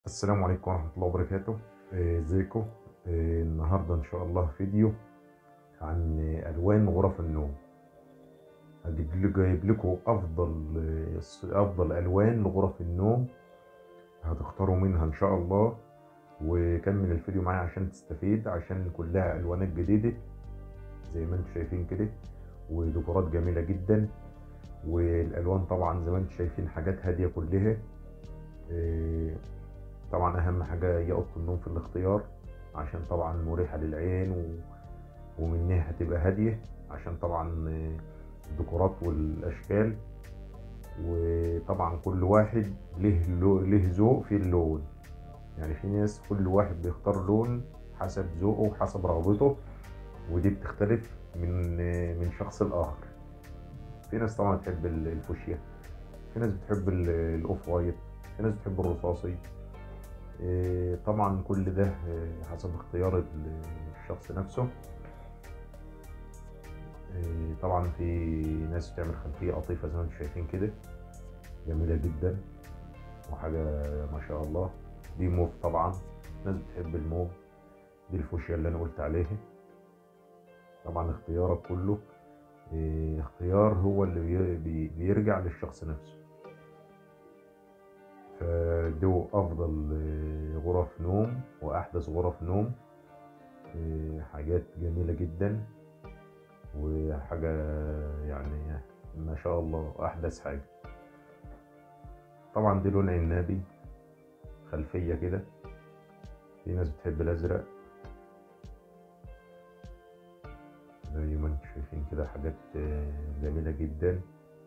السلام عليكم ورحمة الله وبركاته آه، ازيكم آه، النهاردة ان شاء الله فيديو عن آه، الوان غرف النوم هجيب لكم جايب لكم افضل آه، افضل الوان لغرف النوم هتختاروا منها ان شاء الله وكمل الفيديو معايا عشان تستفيد عشان كلها الوانات جديدة زي ما انتم شايفين كده وديكورات جميلة جدا والالوان طبعا زي ما انتم شايفين حاجات هادية كلها آه، طبعا اهم حاجه هي اوضه النوم في الاختيار عشان طبعا مريحه للعين و... ومنها هتبقى هاديه عشان طبعا آه، الديكورات والاشكال وطبعا كل واحد له لو... له ذوق في اللون يعني في ناس كل واحد بيختار لون حسب ذوقه وحسب رغبته ودي بتختلف من آه، من شخص لاخر في ناس طبعا بتحب ال- الفوشيا في ناس بتحب ال- الاوف وايت في ناس بتحب الرصاصي إيه، طبعا كل ده إيه، حسب اختيار ال- الشخص نفسه إيه، طبعا في ناس بتعمل خلفية قطيفة زي ما انتم شايفين كده جميلة جدا وحاجة ما شاء الله دي موف طبعا ناس بتحب الموف دي الفوشيا اللي انا قلت عليها طبعا اختيارك كله إيه، اختيار هو اللي بي- بي- بيرجع للشخص نفسه فدو أفضل آه، غرف نوم وأحدث غرف نوم آه، حاجات جميلة جدا وحاجة يعني ما شاء الله أحدث حاجة طبعا دي لون عنابي خلفية كده في ناس بتحب الأزرق زي ما انتم شايفين كده حاجات آه، جميلة جدا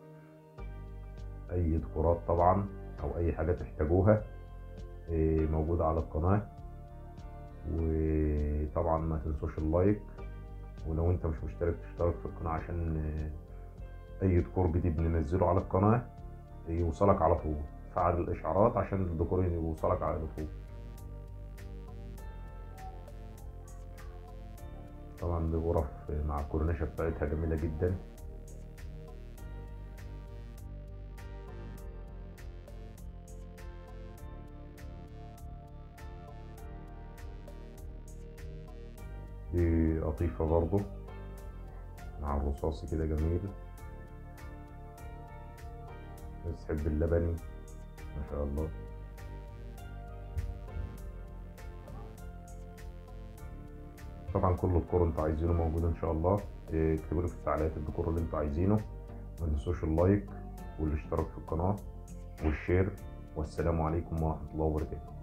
أي ديكورات طبعا او اي حاجه تحتاجوها إيه، موجوده على القناه وطبعا ما تنسوش اللايك ولو انت مش مشترك تشترك في القناه عشان آه، اي ديكور جديد ننزله على القناه يوصلك على طول فعل الاشعارات عشان الديكور يوصلك على طول طبعا دي غرف مع الكورنيشه بتاعتها جميله جدا دي قطيفة برضو مع الرصاصي كده جميل بس تحب اللبني ما شاء الله طبعا كل الديكور اللي انتوا عايزينه موجود ان شاء الله إيه، اكتبوا لي في التعليقات الديكور اللي انتوا عايزينه ما تنسوش اللايك والاشتراك في القناة والشير والسلام عليكم ورحمة الله وبركاته